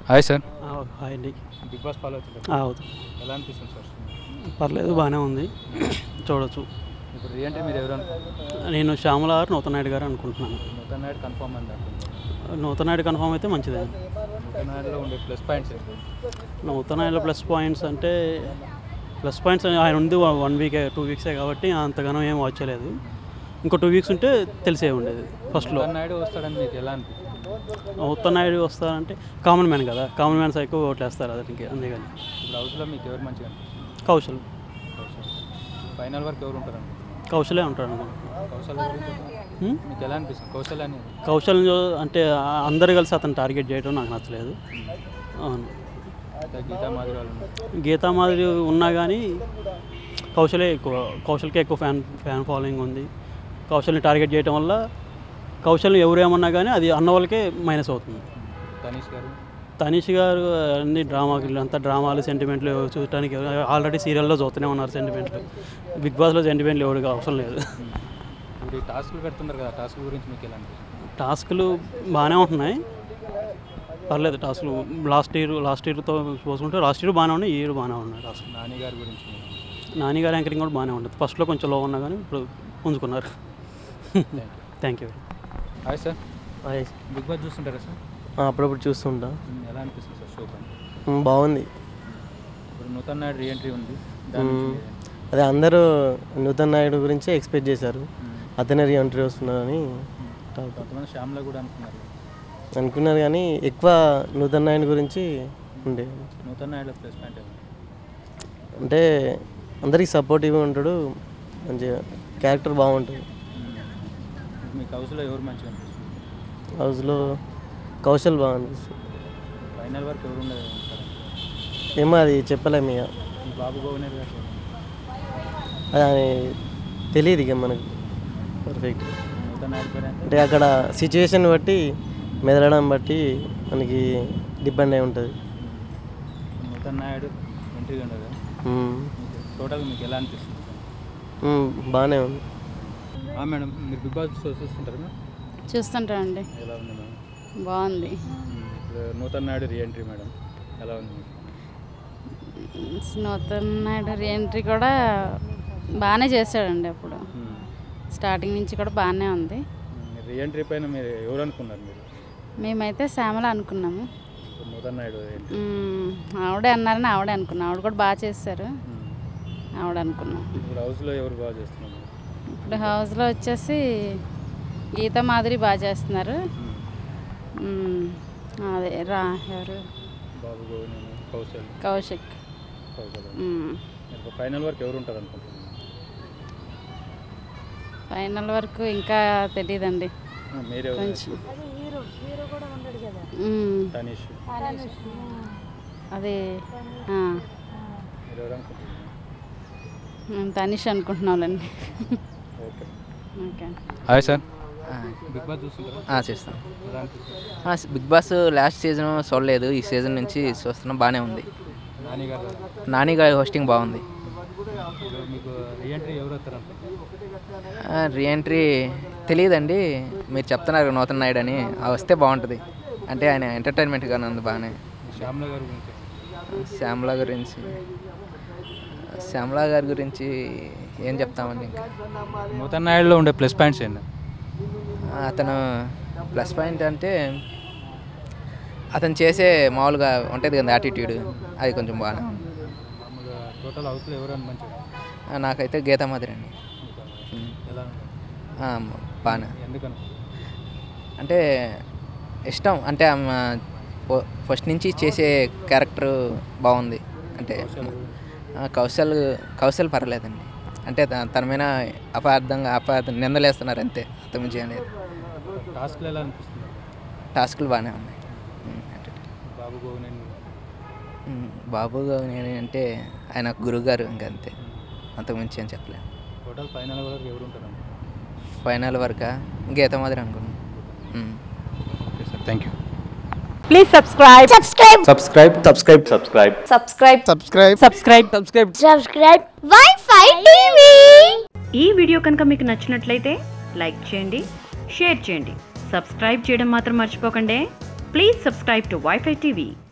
Hi sir hi అండి Bigg Boss follow అవుతుంది ఆ, అవుతుంది ఎలా అనిపిస్తుంది సార్ పర్లేదు బాగానే ఉంది చూడొచ్చు ఇప్పుడు రీఎంట్రీ మీరు ఎవరు అనుకుంటున్నారు నేను శ్యామల గారు నూతన్ నాయుడు గారు అనుకుంటున్నాను నూతన్ నాయుడు కన్ఫర్మ్ అండి అంటున్నారు నూతన్ నాయుడు కన్ఫామ్ అయితే మంచిదే నూతన్ నాయుడులో ఉండే plus points Nutan Naidu plus points అంటే ప్లస్ పాయింట్స్ ఆయన ఉంది వన్ వీకే టూ వీక్సే కాబట్టి అంతగానో ఏం వాచ్ చేయలేదు ఇంకో టూ వీక్స్ ఉంటే తెలిసే ఉండేది ఫస్ట్లో నూతన్ నాయుడు వస్తాడని మీకు ఎలా అనిపిస్తుంది నూతన్ నాయుడు వస్తారంటే కామన్ మ్యాన్ కదా కామన్ మ్యాన్స్ ఎక్కువ ఓట్లేస్తారు అతనికి అందుకని ఇప్పుడు హౌస్లో మీకు ఎవరు మంచిగా అనిపిస్తుంది కౌశల్ ఫైనల్ వరకు ఎవరు ఉంటారు అనుకుంటున్నారు కౌశలే ఉంటాడు అనుకుంటున్నాను కౌశల్ గురించి హ్మ్? మీకు ఎలా అనిపిస్తుంది కౌశల్ అని కౌశల్ అంటే ఆ- అందరు కలిసి అతను టార్గెట్ చేయడం నాకు నచ్చలేదు అవును గీతా మాదిరి వాళ్ళు ఉన్నారు. గీతా మాదిరి ఉన్నా కానీ కౌశలే ఎక్కువ కౌశల్కే ఎక్కువ ఫ్యాన్ ఫ్యాన్ ఫాలోయింగ్ ఉంది కౌశల్ని టార్గెట్ చేయడం వల్ల కౌశల్ని ఎవరు ఏమన్నా కానీ అది అన్న వాళ్ళకే మైనస్ అవుతుంది తనీష్ గారు తనీష్ గారు అన్ని డ్రామాలు అంతా డ్రామాలు సెంటిమెంట్లు చూడటానికి ఆల్రెడీ సీరియల్లో చూస్తూనే ఉన్నారు సెంటిమెంట్లు బిగ్ బాస్లో సెంటిమెంట్లు ఎవరికి అవసరం లేదు ఇప్పుడు ఈ టాస్క్లు పెడుతున్నారు కదా టాస్క్ గురించి మీకు ఎలా అనిపిస్తుంది టాస్కులు బాగానే ఉంటున్నాయి పర్లేదు టాస్కులు లాస్ట్ ఇయర్ లాస్ట్ ఇయర్తో పోసుకుంటే లాస్ట్ ఇయర్ బాగానే ఉన్నాయి ఈ ఇయర్ బాగానే ఉన్నాయి టాస్కులు నాని గారి గురించి మీరు- నాని గారి యాంకరింగ్ కూడా బాగానే ఉంటుంది ఫస్ట్లో కొంచెం లో ఉన్నా కానీ ఇప్పుడు పుంజుకున్నారు thank you hi sir Bigg Boss చూస్తుంటారా సార్ అప్పుడప్పుడు చూస్తుంటా ఎలా అనిపిస్తుంది సార్ షో పని ఉమ్, బాగుంది ఇప్పుడు నూతన్ నాయుడు రీఎంట్రీ ఉంది దాని ఉమ్, గురించి అదే అందరూ నూతన్ నాయుడు గురించి ఎక్స్పెక్ట్ చేశారు అతనే రీఎంట్రీ వస్తున్నారని టాక్ కొంతమంది శ్యామ్లా కూడా అనుకున్నారు అనుకున్నారు కానీ ఎక్కువ నూతన్ నాయుడు గురించి ఉండే నూతన్ నాయుడు ప్లస్ పాయింట్ ఏమో అంటే అందరికి సపోర్టివ్గా ఉంటాడు మంచిగా క్యారెక్టర్ బాగుంటుంది మీకు హౌస్లో ఎవరు మంచిగా అనిపిస్తుంది హౌస్లో కౌశల్ బాగా అనిపిస్తుంది ఫైనల్ వరకు ఎవరు ఉండదు ఉంటారు ఏమో అది చెప్పలేము ఇక ఈ బాబు గోవనేర్ గారు అది తెలియదు ఇక మనకు పర్ఫెక్ట్ నూతన్ నాయుడు పేరు అంటే అంటే అక్కడ సిచ్యువేషన్ బట్టి మెదలడం బట్టి మనకి డిపెండ్ అయి ఉంటుంది నూతన్ నాయుడు ఎంట్రీ ఉండదు మ్మ్. టోటల్ మీకు ఎలా అనిపిస్తుంది మ్మ్. బాగానే ఉంది ఆ మేడం మీరు బిగ్ బాస్ షో చూస్తుంటారు మేడం చూస్తుంటానండి ఎలా ఉంది మేడం బాగుంది మ్మ్. ఇప్పుడు నూతన్ నాయుడు రీఎంట్రీ మేడం ఎలా ఉంది మీకు? నూతన్ నాయుడు రీఎంట్రీ కూడా బాగానే చేశాడండి అప్పుడు మ్మ్. స్టార్టింగ్ నుంచి కూడా బాగానే ఉంది మ్మ్. రీఎంట్రీ పైన మీరు ఎవరు అనుకున్నారు మీరు మేమైతే శ్యామల అనుకున్నాము ఇప్పుడు నూతన్ నాయుడు ఎంట్రీ మ్మ్, ఆవిడే అన్నారని ఆవిడే అనుకున్నాం ఆవిడ కూడా బాగా చేశారు మ్మ్. ఆవిడ అనుకున్నాం ఇప్పుడు హౌస్లో ఎవరు బాగా చేస్తున్నారు ఇప్పుడు హౌస్లో వచ్చేసి గీత మాదిరి బాగా చేస్తున్నారు మ్మ్. మ్మ్, అదే రా ఎవరు బాబు గోవినేని కౌశల్ కౌశిక్ కౌశల్ మ్మ్. ఇప్పుడు ఫైనల్ వరకు ఎవరు ఉంటారు అనుకుంటున్నారు ఫైనల్ వరకు ఇంకా తెలియదండి మీరే కొంచెం మ్మ్. తనీష్ అది ఆ, మీరు ఎవరు అనుకుంటున్నారు మేము తనిష్ అనుకుంటున్నాంలేండి okay okay hi sir Bigg Boss చూస్తుంటారా చేస్తాం ఎలా అనిపిస్తుంది ఆ, బిగ్ బాస్ లాస్ట్ సీజన్ చూడలేదు ఈ సీజన్ నుంచి చూస్తున్నాం బాగానే ఉంది నాని గారు నాని గారి హోస్టింగ్ బాగుంది ఇప్పుడు మీకు రీఎంట్రీ ఎవరు వస్తారు అనుకుంటున్నారు ఆ, రీఎంట్రీ తెలియదండి మీరు చెప్తున్నారు కదా నూతన్ నాయుడు అని ఆ వస్తే బాగుంటుంది అంటే ఆయన ఎంటర్టైన్మెంట్గానే ఉంది బాగానే శ్యామ్లా గారి గురించి శ్యామలా గురించి శ్యామలా గారి గురించి ఏం చెప్తామండి ఇంకా నూతన్ నాయుడులో ఉండే ప్లస్ పాయింట్స్ ఏంటి ఆ, అతను ప్లస్ పాయింట్ అంటే అతను చేసే మామూలుగా ఉంటుంది కదా యాటిట్యూడ్ అది కొంచెం బాగానే ఉంది మామూలుగా టోటల్ హౌస్లో ఎవరు అని మంచిగా ఆ, నాకైతే గీతా మాదిరి అండి ఉమ్. ఎలా ఉంటుంది ఆ, బాగానే ఎందుకు అనుకుంటున్నారు అంటే ఇష్టం అంటే ఆమె ఫ- ఫస్ట్ నుంచి చేసే క్యారెక్టర్ బాగుంది అంటే ఆ, కౌశల్ కౌశల్ పర్లేదండి అంటే త- తన మీద అపార్థంగా అపార్థం నిందలేస్తున్నారు అంతే అంతమించి అనేది టాస్క్లు ఎలా అనిపిస్తుంది టాస్కులు బాగానే ఉన్నాయి ఉమ్, అంటే బాబు గోవినేని ఉమ్, బాబు నేను అంటే ఆయన గురుగారు ఇంకంతే అంతకుమించి అని చెప్పలేను టోటల్ ఫైనల్ వరకు ఎవరు ఉంటారు ఫైనల్ వరకు గీత మాదిరి అనుకున్నాను ఉమ్. Okay sir thank you Please subscribe. Subscribe. subscribe subscribe subscribe Subscribe. subscribe Subscribe. Subscribe. subscribe Wi-Fi TV. ఈ వీడియో కనుక మీకు నచ్చినట్లయితే లైక్ చేయండి షేర్ చేయండి సబ్స్క్రైబ్ చేయడం మాత్రం మర్చిపోకండి please subscribe to WiFi TV